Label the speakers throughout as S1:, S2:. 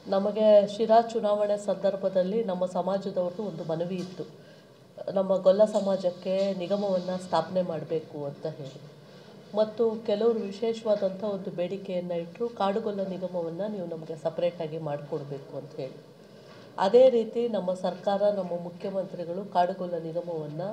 S1: ನಮಗೆ ಶಿರಾ ಚುನಾವಣೆ ಸಂದರ್ಭದಲ್ಲಿ ನಮ್ಮ ಸಮಾಜದವ್ರದ್ದು ಒಂದು ಮನವಿ ಇತ್ತು ನಮ್ಮ ಗೊಲ್ಲ ಸಮಾಜಕ್ಕೆ ನಿಗಮವನ್ನು ಸ್ಥಾಪನೆ ಮಾಡಬೇಕು ಅಂತ ಹೇಳಿ ಮತ್ತು ಕೆಲವರು ವಿಶೇಷವಾದಂಥ ಒಂದು ಬೇಡಿಕೆಯನ್ನು ಇಟ್ಟರು ಕಾಡುಗೊಲ್ಲ ನಿಗಮವನ್ನು ನೀವು ನಮಗೆ ಸಪ್ರೇಟಾಗಿ ಮಾಡಿಕೊಡ್ಬೇಕು ಅಂತ ಹೇಳಿ ಅದೇ ರೀತಿ ನಮ್ಮ ಸರ್ಕಾರ ನಮ್ಮ ಮುಖ್ಯಮಂತ್ರಿಗಳು ಕಾಡುಗೊಲ್ಲ ನಿಗಮವನ್ನು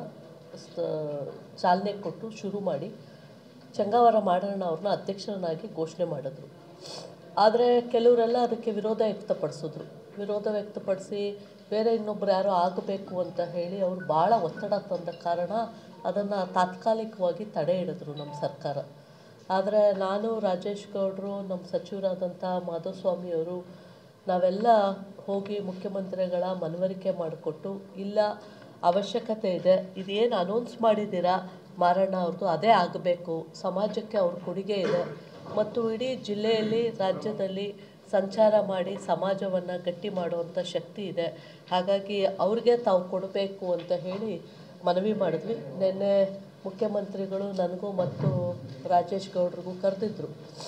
S1: ಚಾಲನೆ ಕೊಟ್ಟು ಶುರು ಮಾಡಿ ಚಂಗಾವರ ಮಾಡಣ್ಣ ಅವ್ರನ್ನ ಅಧ್ಯಕ್ಷರನ್ನಾಗಿ ಘೋಷಣೆ ಮಾಡಿದ್ರು ಆದರೆ ಕೆಲವರೆಲ್ಲ ಅದಕ್ಕೆ ವಿರೋಧ ವ್ಯಕ್ತಪಡಿಸಿದ್ರು ವಿರೋಧ ವ್ಯಕ್ತಪಡಿಸಿ ಬೇರೆ ಇನ್ನೊಬ್ರು ಯಾರೋ ಆಗಬೇಕು ಅಂತ ಹೇಳಿ ಅವರು ಭಾಳ ಒತ್ತಡ ತಂದ ಕಾರಣ ಅದನ್ನು ತಾತ್ಕಾಲಿಕವಾಗಿ ತಡೆ ಹಿಡಿದ್ರು ನಮ್ಮ ಸರ್ಕಾರ ಆದರೆ ನಾನು ರಾಜೇಶ್ ಗೌಡರು ನಮ್ಮ ಸಚಿವರಾದಂಥ ಮಾಧುಸ್ವಾಮಿಯವರು ನಾವೆಲ್ಲ ಹೋಗಿ ಮುಖ್ಯಮಂತ್ರಿಗಳ ಮನವರಿಕೆ ಮಾಡಿಕೊಟ್ಟು ಇಲ್ಲ ಅವಶ್ಯಕತೆ ಇದೆ ಇದೇನು ಅನೌನ್ಸ್ ಮಾಡಿದ್ದೀರಾ ಮಾರಣ್ಣ ಅವ್ರದ್ದು ಅದೇ ಆಗಬೇಕು ಸಮಾಜಕ್ಕೆ ಅವ್ರ ಕೊಡುಗೆ ಇದೆ ಮತ್ತು ಇಡೀ ಜಿಲ್ಲೆಯಲ್ಲಿ ರಾಜ್ಯದಲ್ಲಿ ಸಂಚಾರ ಮಾಡಿ ಸಮಾಜವನ್ನು ಗಟ್ಟಿ ಮಾಡುವಂಥ ಶಕ್ತಿ ಇದೆ ಹಾಗಾಗಿ ಅವ್ರಿಗೆ ತಾವು ಕೊಡಬೇಕು ಅಂತ ಹೇಳಿ ಮನವಿ ಮಾಡಿದ್ವಿ ನಿನ್ನೆ ಮುಖ್ಯಮಂತ್ರಿಗಳು ನನಗೂ ಮತ್ತು ರಾಜೇಶ್ ಗೌಡ್ರಿಗೂ ಕರೆದಿದ್ರು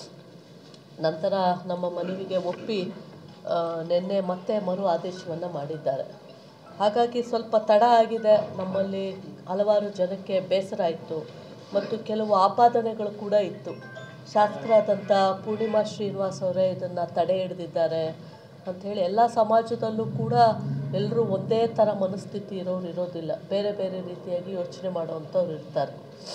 S1: ನಂತರ ನಮ್ಮ ಮನವಿಗೆ ಒಪ್ಪಿ ಆ, ನಿನ್ನೆ ಮತ್ತೆ ಮರು ಆದೇಶವನ್ನು ಮಾಡಿದ್ದಾರೆ ಹಾಗಾಗಿ ಸ್ವಲ್ಪ ತಡ ಆಗಿದೆ ನಮ್ಮಲ್ಲಿ ಹಲವಾರು ಜನಕ್ಕೆ ಬೇಸರ ಇತ್ತು ಮತ್ತು ಕೆಲವು ಆಪಾದನೆಗಳು ಕೂಡ ಇತ್ತು ಶಾಸಕರಾದಂಥ ಪೂರ್ಣಿಮಾ ಶ್ರೀನಿವಾಸ್ ಅವರೇ ಇದನ್ನು ತಡೆ ಹಿಡಿದಿದ್ದಾರೆ ಅಂಥೇಳಿ ಎಲ್ಲ ಸಮಾಜದಲ್ಲೂ ಕೂಡ ಎಲ್ಲರೂ ಒಂದೇ ಥರ ಮನಸ್ಥಿತಿ ಇರೋರು ಇರೋದಿಲ್ಲ ಬೇರೆ ಬೇರೆ ರೀತಿಯಾಗಿ ಯೋಚನೆ ಮಾಡುವಂಥವ್ರು ಇರ್ತಾರೆ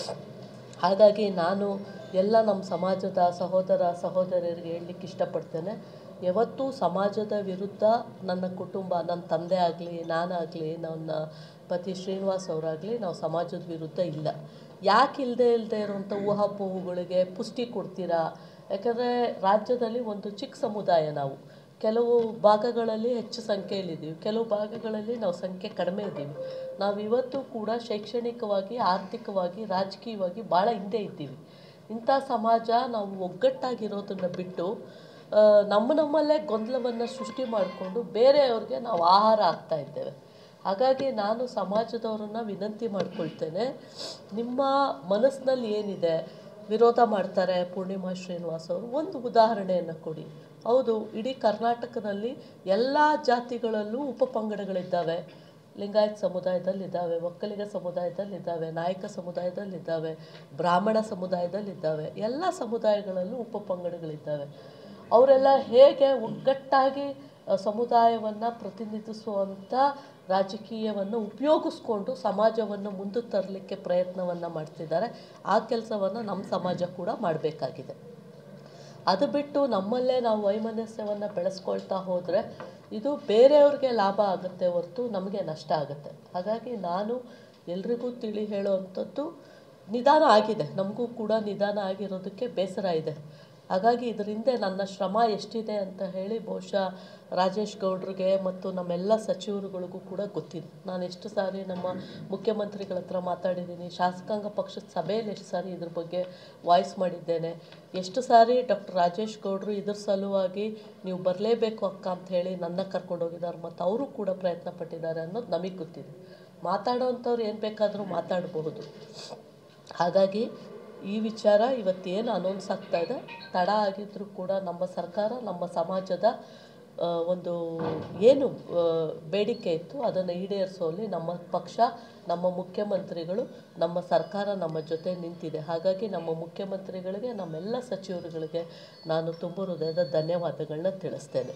S1: ಹಾಗಾಗಿ ನಾನು ಎಲ್ಲ ನಮ್ಮ ಸಮಾಜದ ಸಹೋದರ ಸಹೋದರಿಯರಿಗೆ ಹೇಳಲಿಕ್ಕೆ ಇಷ್ಟಪಡ್ತೇನೆ ಯಾವತ್ತೂ ಸಮಾಜದ ವಿರುದ್ಧ ನನ್ನ ಕುಟುಂಬ ನನ್ನ ತಂದೆ ಆಗಲಿ ನಾನಾಗಲಿ ನನ್ನ ಪತಿ ಶ್ರೀನಿವಾಸ್ ಅವರಾಗಲಿ ನಾವು ಸಮಾಜದ ವಿರುದ್ಧ ಇಲ್ಲ ಯಾಕೆ ಇಲ್ಲದೆ ಇಲ್ಲದೆ ಇರುವಂಥ ಊಹಾಪೋಹಗಳಿಗೆ ಪುಷ್ಟಿ ಕೊಡ್ತೀರಾ ಯಾಕಂದರೆ ರಾಜ್ಯದಲ್ಲಿ ಒಂದು ಚಿಕ್ಕ ಸಮುದಾಯ ನಾವು ಕೆಲವು ಭಾಗಗಳಲ್ಲಿ ಹೆಚ್ಚು ಸಂಖ್ಯೆಯಲ್ಲಿದ್ದೀವಿ ಕೆಲವು ಭಾಗಗಳಲ್ಲಿ ನಾವು ಸಂಖ್ಯೆ ಕಡಿಮೆ ಇದ್ದೀವಿ ನಾವು ಇವತ್ತು ಕೂಡ ಶೈಕ್ಷಣಿಕವಾಗಿ ಆರ್ಥಿಕವಾಗಿ ರಾಜಕೀಯವಾಗಿ ಭಾಳ ಹಿಂದೆ ಇದ್ದೀವಿ ಇಂಥ ಸಮಾಜ ನಾವು ಒಗ್ಗಟ್ಟಾಗಿರೋದನ್ನು ಬಿಟ್ಟು ಆ, ನಮ್ಮ ನಮ್ಮಲ್ಲೇ ಗೊಂದಲವನ್ನು ಸೃಷ್ಟಿ ಮಾಡಿಕೊಂಡು ಬೇರೆಯವ್ರಿಗೆ ನಾವು ಆಹಾರ ಆಗ್ತಾ ಇದ್ದೇವೆ ಹಾಗಾಗಿ ನಾನು ಸಮಾಜದವರನ್ನ ವಿನಂತಿ ಮಾಡ್ಕೊಳ್ತೇನೆ ನಿಮ್ಮ ಮನಸ್ಸಿನಲ್ಲಿ ಏನಿದೆ ವಿರೋಧ ಮಾಡ್ತಾರೆ ಪೂರ್ಣಿಮಾ ಶ್ರೀನಿವಾಸ್ ಅವರು ಒಂದು ಉದಾಹರಣೆಯನ್ನು ಕೊಡಿ ಹೌದು ಇಡೀ ಕರ್ನಾಟಕದಲ್ಲಿ ಎಲ್ಲ ಜಾತಿಗಳಲ್ಲೂ ಉಪಪಂಗಡಗಳಿದ್ದಾವೆ ಲಿಂಗಾಯತ್ ಸಮುದಾಯದಲ್ಲಿದ್ದಾವೆ ಒಕ್ಕಲಿಗ ಸಮುದಾಯದಲ್ಲಿದ್ದಾವೆ ನಾಯಕ ಸಮುದಾಯದಲ್ಲಿದ್ದಾವೆ ಬ್ರಾಹ್ಮಣ ಸಮುದಾಯದಲ್ಲಿದ್ದಾವೆ ಎಲ್ಲ ಸಮುದಾಯಗಳಲ್ಲೂ ಉಪಪಂಗಡಗಳಿದ್ದಾವೆ ಅವರೆಲ್ಲ ಹೇಗೆ ಒಗ್ಗಟ್ಟಾಗಿ ಸಮುದಾಯವನ್ನು ಪ್ರತಿನಿಧಿಸುವಂಥ ರಾಜಕೀಯವನ್ನು ಉಪಯೋಗಿಸ್ಕೊಂಡು ಸಮಾಜವನ್ನು ಮುಂದಕ್ಕೆ ತರಲಿಕ್ಕೆ ಪ್ರಯತ್ನವನ್ನು ಮಾಡ್ತಿದ್ದಾರೆ ಆ ಕೆಲಸವನ್ನು ನಮ್ಮ ಸಮಾಜ ಕೂಡ ಮಾಡಬೇಕಾಗಿದೆ ಅದು ಬಿಟ್ಟು ನಮ್ಮಲ್ಲೇ ನಾವು ವೈಮನಸ್ಯವನ್ನು ಬೆಳೆಸ್ಕೊಳ್ತಾ ಹೋದರೆ ಇದು ಬೇರೆಯವ್ರಿಗೆ ಲಾಭ ಆಗುತ್ತೆ ಹೊರತು ನಮಗೆ ನಷ್ಟ ಆಗುತ್ತೆ ಹಾಗಾಗಿ ನಾನು ಎಲ್ರಿಗೂ ತಿಳಿ ಹೇಳೋವಂಥದ್ದು ನಿಧಾನ ಆಗಿದೆ ನಮಗೂ ಕೂಡ ನಿಧಾನ ಆಗಿರೋದಕ್ಕೆ ಬೇಸರ ಇದೆ ಹಾಗಾಗಿ ಇದರ ಹಿಂದೆ ನನ್ನ ಶ್ರಮ ಎಷ್ಟಿದೆ ಅಂತ ಹೇಳಿ ಬಹುಶಃ ರಾಜೇಶ್ ಗೌಡ್ರಿಗೆ ಮತ್ತು ನಮ್ಮೆಲ್ಲ ಸಚಿವರುಗಳಿಗೂ ಕೂಡ ಗೊತ್ತಿದೆ ನಾನು ಎಷ್ಟು ಸಾರಿ ನಮ್ಮ ಮುಖ್ಯಮಂತ್ರಿಗಳ ಹತ್ರ ಮಾತಾಡಿದ್ದೀನಿ ಶಾಸಕಾಂಗ ಪಕ್ಷದ ಸಭೆಯಲ್ಲಿ ಎಷ್ಟು ಸಾರಿ ಇದ್ರ ಬಗ್ಗೆ ವಾಯ್ಸ್ ಮಾಡಿದ್ದೇನೆ ಎಷ್ಟು ಸಾರಿ ಡಾಕ್ಟರ್ ರಾಜೇಶ್ ಗೌಡ್ರು ಇದ್ರ ಸಲುವಾಗಿ ನೀವು ಬರಲೇಬೇಕು ಅಕ್ಕ ಅಂತ ಹೇಳಿ ನನ್ನ ಕರ್ಕೊಂಡೋಗಿದ್ದಾರೆ ಮತ್ತು ಅವರು ಕೂಡ ಪ್ರಯತ್ನ ಪಟ್ಟಿದ್ದಾರೆ ಅನ್ನೋದು ನಮಗೆ ಗೊತ್ತಿದೆ ಮಾತಾಡೋವಂಥವ್ರು ಏನು ಬೇಕಾದರೂ ಮಾತಾಡಬಹುದು ಹಾಗಾಗಿ ಈ ವಿಚಾರ ಇವತ್ತೇನು ಅನೌನ್ಸ್ ಆಗ್ತಾ ಇದೆ ತಡ ಆಗಿದ್ದರೂ ಕೂಡ ನಮ್ಮ ಸರ್ಕಾರ ನಮ್ಮ ಸಮಾಜದ ಆ, ಒಂದು ಏನು ಆ, ಬೇಡಿಕೆ ಇತ್ತು ಅದನ್ನು ಈಡೇರಿಸುವಲ್ಲಿ ನಮ್ಮ ಪಕ್ಷ ನಮ್ಮ ಮುಖ್ಯಮಂತ್ರಿಗಳು ನಮ್ಮ ಸರ್ಕಾರ ನಮ್ಮ ಜೊತೆ ನಿಂತಿದೆ ಹಾಗಾಗಿ ನಮ್ಮ ಮುಖ್ಯಮಂತ್ರಿಗಳಿಗೆ ನಮ್ಮೆಲ್ಲ ಸಚಿವರುಗಳಿಗೆ ನಾನು ತುಂಬ ಹೃದಯದ ಧನ್ಯವಾದಗಳನ್ನ ತಿಳಿಸ್ತೇನೆ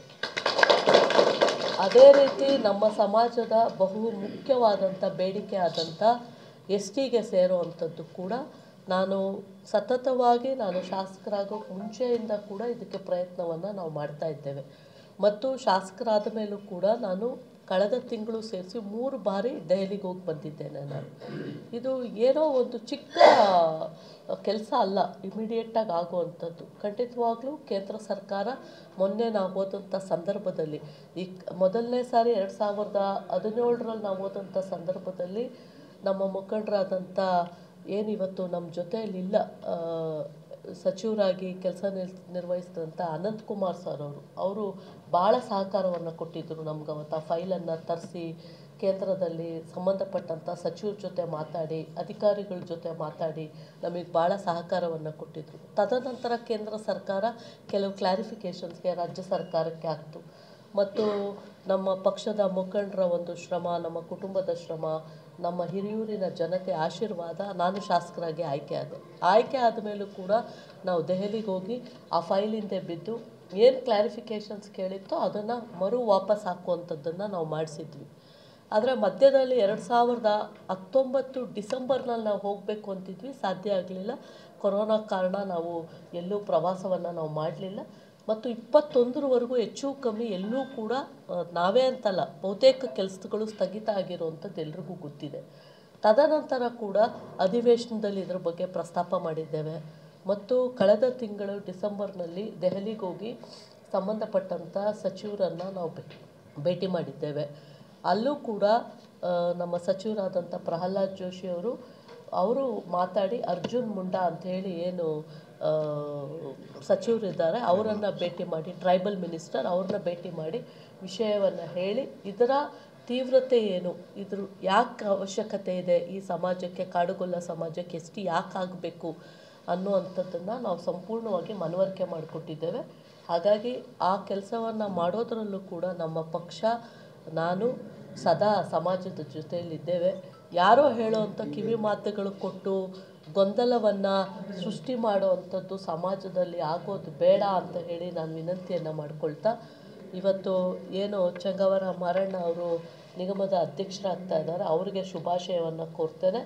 S1: ಅದೇ ರೀತಿ ನಮ್ಮ ಸಮಾಜದ ಬಹು ಮುಖ್ಯವಾದಂಥ ಬೇಡಿಕೆ ಆದಂಥ ಎಸ್ ಟಿಗೆ ಸೇರುವಂಥದ್ದು ಕೂಡ ನಾನು ಸತತವಾಗಿ ನಾನು ಶಾಸಕರಾಗೋಕ್ಕೆ ಮುಂಚೆಯಿಂದ ಕೂಡ ಇದಕ್ಕೆ ಪ್ರಯತ್ನವನ್ನು ನಾವು ಮಾಡ್ತಾ ಇದ್ದೇವೆ ಮತ್ತು ಶಾಸಕರಾದ ಮೇಲೂ ಕೂಡ ನಾನು ಕಳೆದ ತಿಂಗಳು ಸೇರಿಸಿ ಮೂರು ಬಾರಿ ದೆಹಲಿಗೆ ಹೋಗಿ ಬಂದಿದ್ದೇನೆ ನಾನು ಇದು ಏನೋ ಒಂದು ಚಿಕ್ಕ ಕೆಲಸ ಅಲ್ಲ ಇಮಿಡಿಯೇಟಾಗಿ ಆಗುವಂಥದ್ದು ಖಂಡಿತವಾಗ್ಲೂ ಕೇಂದ್ರ ಸರ್ಕಾರ ಮೊನ್ನೆ ನಾವು ಹೋದಂಥ ಸಂದರ್ಭದಲ್ಲಿ ಈ ಕ- ಮೊದಲನೇ ಸಾರಿ ಎರಡು ಸಾವಿರದ ಹದಿನೇಳರಲ್ಲಿ ನಾವು ಹೋದಂಥ ಸಂದರ್ಭದಲ್ಲಿ ನಮ್ಮ ಮುಖಂಡರಾದಂಥ ಏನಿವತ್ತು ನಮ್ಮ ಜೊತೆಯಲ್ಲಿಲ್ಲ ಆ, ಸಚಿವರಾಗಿ ಕೆಲಸ ನಿರ್ ನಿರ್ವಹಿಸಿದಂಥ ಅನಂತ್ ಕುಮಾರ್ ಸರ್ ಅವರು ಅವರು ಭಾಳ ಸಹಕಾರವನ್ನು ಕೊಟ್ಟಿದ್ದರು ನಮ್ಗೆ ಅವತ್ತು ಆ ಫೈಲನ್ನು ತರಿಸಿ ಕೇಂದ್ರದಲ್ಲಿ ಸಂಬಂಧಪಟ್ಟಂಥ ಸಚಿವರ ಜೊತೆ ಮಾತಾಡಿ ಅಧಿಕಾರಿಗಳ ಜೊತೆ ಮಾತಾಡಿ ನಮಗೆ ಭಾಳ ಸಹಕಾರವನ್ನು ಕೊಟ್ಟಿದ್ದರು ತದನಂತರ ಕೇಂದ್ರ ಸರ್ಕಾರ ಕೆಲವು ಕ್ಲಾರಿಫಿಕೇಷನ್ಸ್ಗೆ ರಾಜ್ಯ ಸರ್ಕಾರಕ್ಕೆ ಹಾಕ್ತು ಮತ್ತು ನಮ್ಮ ಪಕ್ಷದ ಮುಖಂಡರ ಒಂದು ಶ್ರಮ ನಮ್ಮ ಕುಟುಂಬದ ಶ್ರಮ ನಮ್ಮ ಹಿರಿಯೂರಿನ ಜನತೆ ಆಶೀರ್ವಾದ ನಾನು ಶಾಸಕರಾಗಿ ಆಯ್ಕೆ ಆದೆ ಆಯ್ಕೆ ಆದ ಮೇಲೂ ಕೂಡ ನಾವು ದೆಹಲಿಗೆ ಹೋಗಿ ಆ ಫೈಲಿಂದ ಬಿದ್ದು ಏನು ಕ್ಲಾರಿಫಿಕೇಷನ್ಸ್ ಕೇಳಿತ್ತೋ ಅದನ್ನು ಮರು ವಾಪಸ್ ಹಾಕುವಂಥದ್ದನ್ನು ನಾವು ಮಾಡಿಸಿದ್ವಿ ಆದರೆ ಮಧ್ಯದಲ್ಲಿ ಎರಡು ಸಾವಿರದ ಹತ್ತೊಂಬತ್ತು ಡಿಸೆಂಬರ್ನಲ್ಲಿ ನಾವು ಹೋಗಬೇಕು ಅಂತಿದ್ವಿ ಸಾಧ್ಯ ಆಗಲಿಲ್ಲ ಕೊರೋನಾ ಕಾರಣ ನಾವು ಎಲ್ಲೂ ಪ್ರವಾಸವನ್ನು ನಾವು ಮಾಡಲಿಲ್ಲ ಮತ್ತು ಇಪ್ಪತ್ತೊಂದರವರೆಗೂ ಹೆಚ್ಚು ಕಮ್ಮಿ ಎಲ್ಲೂ ಕೂಡ ಆ, ನಾವೇ ಅಂತಲ್ಲ ಬಹುತೇಕ ಕೆಲಸಗಳು ಸ್ಥಗಿತ ಆಗಿರುವಂಥದ್ದು ಎಲ್ರಿಗೂ ಗೊತ್ತಿದೆ ತದನಂತರ ಕೂಡ ಅಧಿವೇಶನದಲ್ಲಿ ಇದ್ರ ಬಗ್ಗೆ ಪ್ರಸ್ತಾಪ ಮಾಡಿದ್ದೇವೆ ಮತ್ತು ಕಳೆದ ತಿಂಗಳು ಡಿಸೆಂಬರ್ನಲ್ಲಿ ದೆಹಲಿಗೆ ಹೋಗಿ ಸಂಬಂಧಪಟ್ಟಂಥ ಸಚಿವರನ್ನು ನಾವು ಭೇ- ಭೇಟಿ ಮಾಡಿದ್ದೇವೆ ಅಲ್ಲೂ ಕೂಡ ಆ, ನಮ್ಮ ಸಚಿವರಾದಂಥ ಪ್ರಹ್ಲಾದ್ ಜೋಶಿ ಅವರು ಅವರು ಮಾತಾಡಿ ಅರ್ಜುನ್ ಮುಂಡಾ ಅಂತ ಹೇಳಿ ಏನು ಆ, ಸಚಿವರಿದ್ದಾರೆ ಅವರನ್ನು ಭೇಟಿ ಮಾಡಿ ಟ್ರೈಬಲ್ ಮಿನಿಸ್ಟರ್ ಅವ್ರನ್ನ ಭೇಟಿ ಮಾಡಿ ವಿಷಯವನ್ನು ಹೇಳಿ ಇದರ ತೀವ್ರತೆ ಏನು ಇದ್ರ ಯಾಕೆ ಅವಶ್ಯಕತೆ ಇದೆ ಈ ಸಮಾಜಕ್ಕೆ ಕಾಡುಗೊಲ್ಲ ಸಮಾಜಕ್ಕೆ ಎಷ್ಟು ಯಾಕೆ ಆಗಬೇಕು ಅನ್ನುವಂಥದ್ದನ್ನು ನಾವು ಸಂಪೂರ್ಣವಾಗಿ ಮನವರಿಕೆ ಮಾಡಿಕೊಟ್ಟಿದ್ದೇವೆ ಹಾಗಾಗಿ ಆ ಕೆಲಸವನ್ನು ಮಾಡೋದರಲ್ಲೂ ಕೂಡ ನಮ್ಮ ಪಕ್ಷ ನಾನು ಸದಾ ಸಮಾಜದ ಜೊತೆಯಲ್ಲಿದ್ದೇವೆ ಯಾರೋ ಹೇಳೋವಂಥ ಕಿವಿ ಮಾತುಗಳು ಕೊಟ್ಟು ಗೊಂದಲವನ್ನು ಸೃಷ್ಟಿ ಮಾಡುವಂಥದ್ದು ಸಮಾಜದಲ್ಲಿ ಆಗೋದು ಬೇಡ ಅಂತ ಹೇಳಿ ನಾನು ವಿನಂತಿಯನ್ನು ಮಾಡ್ಕೊಳ್ತಾ ಇವತ್ತು ಏನು ಚಂಗವರ ಮಾರಣ್ಣ ಅವರು ನಿಗಮದ ಅಧ್ಯಕ್ಷರಾಗ್ತಾ ಇದ್ದಾರೆ ಅವರಿಗೆ ಶುಭಾಶಯವನ್ನು ಕೋರ್ತೇನೆ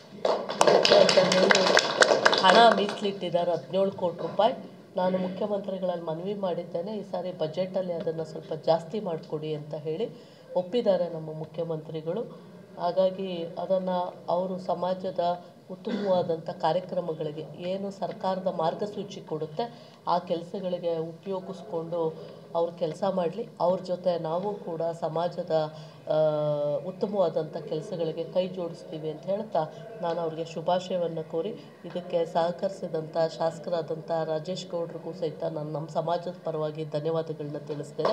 S1: ಅದಕ್ಕೆ ಅಂತ ಹೇಳಿ ಹಣ ಮೀಸಲಿಟ್ಟಿದ್ದಾರೆ ಹದಿನೇಳು ಕೋಟಿ ರೂಪಾಯಿ ನಾನು ಮುಖ್ಯಮಂತ್ರಿಗಳಲ್ಲಿ ಮನವಿ ಮಾಡಿದ್ದೇನೆ ಈ ಸಾರಿ ಬಜೆಟಲ್ಲಿ ಅದನ್ನು ಸ್ವಲ್ಪ ಜಾಸ್ತಿ ಮಾಡಿಕೊಡಿ ಅಂತ ಹೇಳಿ ಒಪ್ಪಿದ್ದಾರೆ ನಮ್ಮ ಮುಖ್ಯಮಂತ್ರಿಗಳು ಹಾಗಾಗಿ ಅದನ್ನು ಅವರು ಸಮಾಜದ ಉತ್ತಮವಾದಂಥ ಕಾರ್ಯಕ್ರಮಗಳಿಗೆ ಏನು ಸರ್ಕಾರದ ಮಾರ್ಗಸೂಚಿ ಕೊಡುತ್ತೆ ಆ ಕೆಲಸಗಳಿಗೆ ಉಪಯೋಗಿಸ್ಕೊಂಡು ಅವ್ರು ಕೆಲಸ ಮಾಡಲಿ ಅವ್ರ ಜೊತೆ ನಾವು ಕೂಡ ಸಮಾಜದ ಆ, ಉತ್ತಮವಾದಂಥ ಕೆಲಸಗಳಿಗೆ ಕೈ ಜೋಡಿಸ್ತೀವಿ ಅಂತ ಹೇಳ್ತಾ ನಾನು ಅವ್ರಿಗೆ ಶುಭಾಶಯವನ್ನು ಕೋರಿ ಇದಕ್ಕೆ ಸಹಕರಿಸಿದಂಥ ಶಾಸಕರಾದಂಥ ರಾಜೇಶ್ ಗೌಡ್ರಿಗೂ ಸಹಿತ ನಾನು ನಮ್ಮ ಸಮಾಜದ ಪರವಾಗಿ ಧನ್ಯವಾದಗಳನ್ನ ತಿಳಿಸ್ತೇನೆ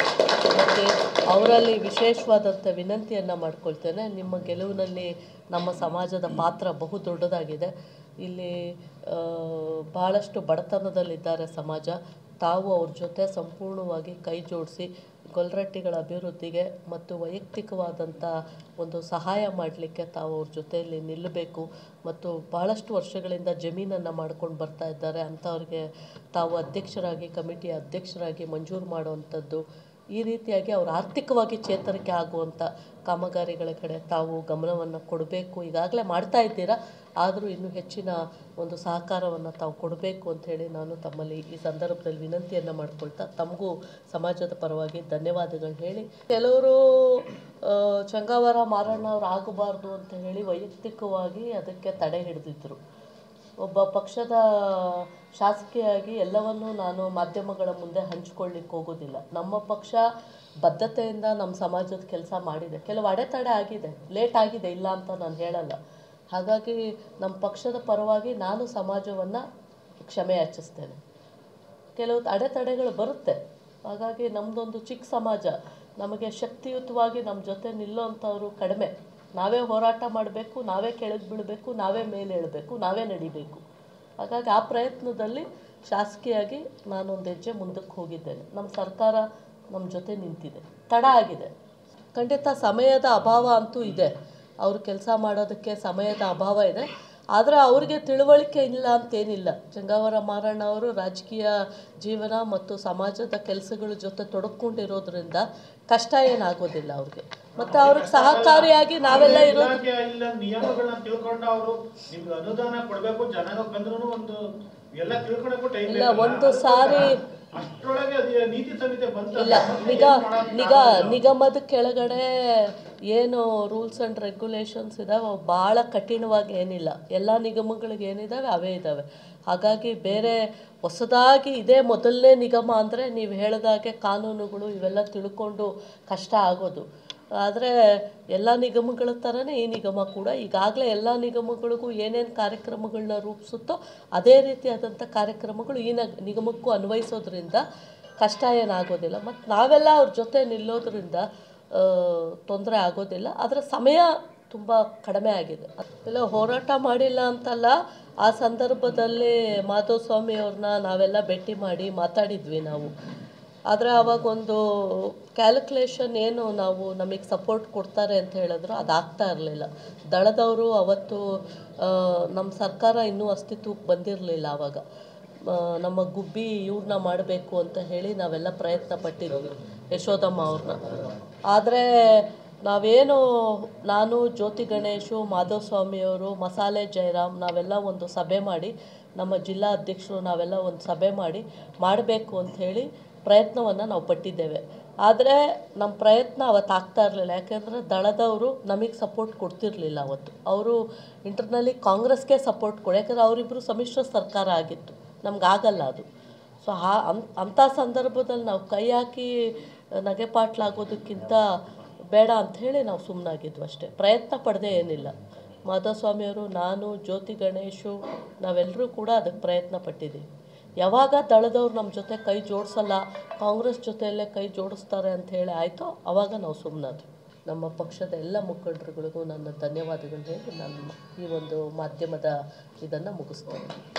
S1: ಮತ್ತು ಅವರಲ್ಲಿ ವಿಶೇಷವಾದಂಥ ವಿನಂತಿಯನ್ನು ಮಾಡ್ಕೊಳ್ತೇನೆ ನಿಮ್ಮ ಗೆಲುವಿನಲ್ಲಿ ನಮ್ಮ ಸಮಾಜದ ಪಾತ್ರ ಬಹು ದೊಡ್ಡದಾಗಿದೆ ಇಲ್ಲಿ ಆ, ಭಾಳಷ್ಟು ಬಡತನದಲ್ಲಿದ್ದಾರೆ ಸಮಾಜ ತಾವು ಅವ್ರ ಜೊತೆ ಸಂಪೂರ್ಣವಾಗಿ ಕೈ ಜೋಡಿಸಿ ಗೊಲ್ರಟ್ಟಿಗಳ ಅಭಿವೃದ್ಧಿಗೆ ಮತ್ತು ವೈಯಕ್ತಿಕವಾದಂಥ ಒಂದು ಸಹಾಯ ಮಾಡಲಿಕ್ಕೆ ತಾವು ಅವ್ರ ಜೊತೆಯಲ್ಲಿ ನಿಲ್ಲಬೇಕು ಮತ್ತು ಭಾಳಷ್ಟು ವರ್ಷಗಳಿಂದ ಜಮೀನನ್ನು ಮಾಡ್ಕೊಂಡು ಬರ್ತಾ ಇದ್ದಾರೆ ಅಂಥವ್ರಿಗೆ ತಾವು ಅಧ್ಯಕ್ಷರಾಗಿ ಕಮಿಟಿಯ ಅಧ್ಯಕ್ಷರಾಗಿ ಮಂಜೂರು ಮಾಡುವಂಥದ್ದು ಈ ರೀತಿಯಾಗಿ ಅವರು ಆರ್ಥಿಕವಾಗಿ ಚೇತರಿಕೆ ಆಗುವಂಥ ಕಾಮಗಾರಿಗಳ ಕಡೆ ತಾವು ಗಮನವನ್ನು ಕೊಡಬೇಕು ಈಗಾಗಲೇ ಮಾಡ್ತಾ ಇದ್ದೀರಾ ಆದರೂ ಇನ್ನೂ ಹೆಚ್ಚಿನ ಒಂದು ಸಹಕಾರವನ್ನು ತಾವು ಕೊಡಬೇಕು ಅಂತ ಹೇಳಿ ನಾನು ತಮ್ಮಲ್ಲಿ ಈ ಸಂದರ್ಭದಲ್ಲಿ ವಿನಂತಿಯನ್ನು ಮಾಡ್ಕೊಳ್ತಾ ತಮಗೂ ಸಮಾಜದ ಪರವಾಗಿ ಧನ್ಯವಾದಗಳು ಹೇಳಿ ಕೆಲವರು ಆ, ಚಂಗಾವರ ಮಾರಣ್ಣ ಅವ್ರು ಆಗಬಾರ್ದು ಅಂತ ಹೇಳಿ ವೈಯಕ್ತಿಕವಾಗಿ ಅದಕ್ಕೆ ತಡೆ ಹಿಡಿದಿದ್ರು ಒಬ್ಬ ಪಕ್ಷದ ಶಾಸಕಿಯಾಗಿ ಎಲ್ಲವನ್ನೂ ನಾನು ಮಾಧ್ಯಮಗಳ ಮುಂದೆ ಹಂಚ್ಕೊಳ್ಳಿಕ್ಕೆ ಹೋಗೋದಿಲ್ಲ ನಮ್ಮ ಪಕ್ಷ ಬದ್ಧತೆಯಿಂದ ನಮ್ಮ ಸಮಾಜದ ಕೆಲಸ ಮಾಡಿದೆ ಕೆಲವು ಅಡೆತಡೆ ಆಗಿದೆ ಲೇಟ್ ಆಗಿದೆ ಇಲ್ಲ ಅಂತ ನಾನು ಹೇಳಲ್ಲ ಹಾಗಾಗಿ ನಮ್ಮ ಪಕ್ಷದ ಪರವಾಗಿ ನಾನು ಸಮಾಜವನ್ನು ಕ್ಷಮೆ ಯಾಚಿಸ್ತೇನೆ ಕೆಲವು ಅಡೆತಡೆಗಳು ಬರುತ್ತೆ ಹಾಗಾಗಿ ನಮ್ಮದೊಂದು ಚಿಕ್ಕ ಸಮಾಜ ನಮಗೆ ಶಕ್ತಿಯುತವಾಗಿ ನಮ್ಮ ಜೊತೆ ನಿಲ್ಲೋಂಥವ್ರು ಕಡಿಮೆ ನಾವೇ ಹೋರಾಟ ಮಾಡಬೇಕು ನಾವೇ ಕೆಳಗೆ ಬೀಳಬೇಕು ನಾವೇ ಮೇಲೆ ಏಳಬೇಕು ನಾವೇ ನಡಿಬೇಕು ಹಾಗಾಗಿ ಆ ಪ್ರಯತ್ನದಲ್ಲಿ ಶಾಸಕಿಯಾಗಿ ನಾನೊಂದು ಹೆಜ್ಜೆ ಮುಂದಕ್ಕೆ ಹೋಗಿದ್ದೇನೆ ನಮ್ಮ ಸರ್ಕಾರ ನಮ್ಮ ಜೊತೆ ನಿಂತಿದೆ ತಡ ಆಗಿದೆ ಖಂಡಿತ ಸಮಯದ ಅಭಾವ ಅಂತೂ ಇದೆ ಅವರು ಕೆಲಸ ಮಾಡೋದಕ್ಕೆ ಸಮಯದ ಅಭಾವ ಇದೆ ಆದರೆ ಅವ್ರಿಗೆ ತಿಳುವಳಿಕೆ ಇಲ್ಲ ಅಂತೇನಿಲ್ಲ ಚಂಗಾವರ ಮಾರಣ್ಣ ಅವರು ರಾಜಕೀಯ ಜೀವನ ಮತ್ತು ಸಮಾಜದ ಕೆಲಸಗಳ ಜೊತೆ ತೊಡಕೊಂಡಿರೋದ್ರಿಂದ ಕಷ್ಟ ಏನಾಗೋದಿಲ್ಲ ಅವ್ರಿಗೆ ಮತ್ತು ಅವ್ರಿಗೆ ಸಹಕಾರಿಯಾಗಿ ನಾವೆಲ್ಲ ಇರೋದು
S2: ಇಲಾಖೆ ಇಲ್ಲ ನಿಯಮಗಳನ್ನ ತಿಳ್ಕೊಂಡು ಅವರು ನಿಮ್ಗೆ ಅನುದಾನ ಕೊಡ್ಬೇಕು ಜನ ಬಂದ್ರು ಒಂದು ಎಲ್ಲ ತಿಳ್ಕೊಳಕ್ಕೂ ಟೈಮ್
S1: ಇಲ್ಲ ಒಂದು ಸಾರಿ
S2: ಅಷ್ಟ್ರೊಳಗೆ ಅದು ನೀತಿ ಸಂಹಿತೆ ಬಂತ
S1: ಇಲ್ಲ ನಿಗ ನಿಗ ನಿಗಮದ ಕೆಳಗಡೆ ಏನು ರೂಲ್ಸ್ ಆ್ಯಂಡ್ ರೆಗ್ಯುಲೇಷನ್ಸ್ ಇದಾವೆ ಅವು ಭಾಳ ಕಠಿಣವಾಗಿ ಏನಿಲ್ಲ ಎಲ್ಲ ನಿಗಮಗಳಿಗೆ ಏನಿದ್ದಾವೆ ಅವೇ ಇದ್ದಾವೆ ಹಾಗಾಗಿ ಬೇರೆ ಹೊಸದಾಗಿ ಇದೇ ಮೊದಲನೇ ನಿಗಮ ಅಂದರೆ ನೀವು ಹೇಳಿದಾಗೆ ಕಾನೂನುಗಳು ಇವೆಲ್ಲ ತಿಳ್ಕೊಂಡು ಕಷ್ಟ ಆಗೋದು ಆದರೆ ಎಲ್ಲ ನಿಗಮಗಳ ಥರನೇ ಈ ನಿಗಮ ಕೂಡ ಈಗಾಗಲೇ ಎಲ್ಲ ನಿಗಮಗಳಿಗೂ ಏನೇನು ಕಾರ್ಯಕ್ರಮಗಳನ್ನ ರೂಪಿಸುತ್ತೋ ಅದೇ ರೀತಿಯಾದಂಥ ಕಾರ್ಯಕ್ರಮಗಳು ಈ ನಗ್ ನಿಗಮಕ್ಕೂ ಅನ್ವಯಿಸೋದ್ರಿಂದ ಕಷ್ಟ ಏನಾಗೋದಿಲ್ಲ ಮತ್ತು ನಾವೆಲ್ಲ ಅವ್ರ ಜೊತೆ ನಿಲ್ಲೋದ್ರಿಂದ ತೊಂದರೆ ಆಗೋದಿಲ್ಲ ಆದರೆ ಸಮಯ ತುಂಬ ಕಡಿಮೆ ಆಗಿದೆ ಇಲ್ಲ ಹೋರಾಟ ಮಾಡಿಲ್ಲ ಅಂತಲ್ಲ ಆ ಸಂದರ್ಭದಲ್ಲಿ ಮಾಧವಸ್ವಾಮಿ ಅವ್ರನ್ನ ನಾವೆಲ್ಲ ಭೇಟಿ ಮಾಡಿ ಮಾತಾಡಿದ್ವಿ ನಾವು ಆದರೆ ಅವಾಗೊಂದು ಕ್ಯಾಲ್ಕುಲೇಷನ್ ಏನು ನಾವು ನಮಗೆ ಸಪೋರ್ಟ್ ಕೊಡ್ತಾರೆ ಅಂತ ಹೇಳಿದ್ರು ಅದು ಆಗ್ತಾ ಇರಲಿಲ್ಲ ದಳದವರು ಅವತ್ತು ನಮ್ಮ ಸರ್ಕಾರ ಇನ್ನೂ ಅಸ್ತಿತ್ವಕ್ಕೆ ಬಂದಿರಲಿಲ್ಲ ಆವಾಗ ಆ, ನಮ್ಮ ಗುಬ್ಬಿ ಇವ್ರನ್ನ ಮಾಡಬೇಕು ಅಂತ ಹೇಳಿ ನಾವೆಲ್ಲ ಪ್ರಯತ್ನ ಪಟ್ಟಿದ್ವಿ ಯಶೋದಮ್ಮ ಅವ್ರನ್ನ ಆದರೆ ನಾವೇನು ನಾನು ಜ್ಯೋತಿ ಗಣೇಶು ಮಾಧವಸ್ವಾಮಿಯವರು ಮಸಾಲೆ ಜಯರಾಮ್ ನಾವೆಲ್ಲ ಒಂದು ಸಭೆ ಮಾಡಿ ನಮ್ಮ ಜಿಲ್ಲಾ ಅಧ್ಯಕ್ಷರು ನಾವೆಲ್ಲ ಒಂದು ಸಭೆ ಮಾಡಿ ಮಾಡಬೇಕು ಅಂತ ಹೇಳಿ ಪ್ರಯತ್ನವನ್ನು ನಾವು ಪಟ್ಟಿದ್ದೇವೆ ಆದರೆ ನಮ್ಮ ಪ್ರಯತ್ನ ಅವತ್ತು ಆಗ್ತಾ ಇರಲಿಲ್ಲ ಯಾಕೆಂದರೆ ದಳದವರು ನಮಗೆ ಸಪೋರ್ಟ್ ಕೊಡ್ತಿರ್ಲಿಲ್ಲ ಅವತ್ತು ಅವರು ಇಂಟರ್ನಲಿ ಕಾಂಗ್ರೆಸ್ಗೆ ಸಪೋರ್ಟ್ ಕೊಡಿ ಯಾಕಂದರೆ ಅವರಿಬ್ಬರು ಸಮ್ಮಿಶ್ರ ಸರ್ಕಾರ ಆಗಿತ್ತು ನಮ್ಗೆ ಆಗಲ್ಲ ಅದು ಸೊ ಆ ಅಂ- ಅಂಥ ಸಂದರ್ಭದಲ್ಲಿ ನಾವು ಕೈ ಹಾಕಿ ನಗೆಪಾಟ್ಲಾಗೋದಕ್ಕಿಂತ ಬೇಡ ಅಂಥೇಳಿ ನಾವು ಸುಮ್ಮನಾಗಿದ್ವು ಅಷ್ಟೇ ಪ್ರಯತ್ನ ಪಡದೆ ಏನಿಲ್ಲ ಮಾಧವಸ್ವಾಮಿಯವರು ನಾನು ಜ್ಯೋತಿ ಗಣೇಶು ನಾವೆಲ್ಲರೂ ಕೂಡ ಅದಕ್ಕೆ ಪ್ರಯತ್ನ ಪಟ್ಟಿದ್ದೀವಿ ಯಾವಾಗ ದಳದವ್ರು ನಮ್ಮ ಜೊತೆ ಕೈ ಜೋಡಿಸಲ್ಲ ಕಾಂಗ್ರೆಸ್ ಜೊತೆಯಲ್ಲೇ ಕೈ ಜೋಡಿಸ್ತಾರೆ ಅಂತ ಹೇಳಿ ಆಯಿತೋ ಆವಾಗ ನಾವು ಸುಮ್ಮನಾದ್ವಿ ನಮ್ಮ ಪಕ್ಷದ ಎಲ್ಲ ಮುಖಂಡರುಗಳಿಗೂ ನನ್ನ ಧನ್ಯವಾದಗಳು ಹೇಳಿ ನಾನು ಈ ಒಂದು ಮಾಧ್ಯಮದ ಇದನ್ನು ಮುಗಿಸ್ತೇನೆ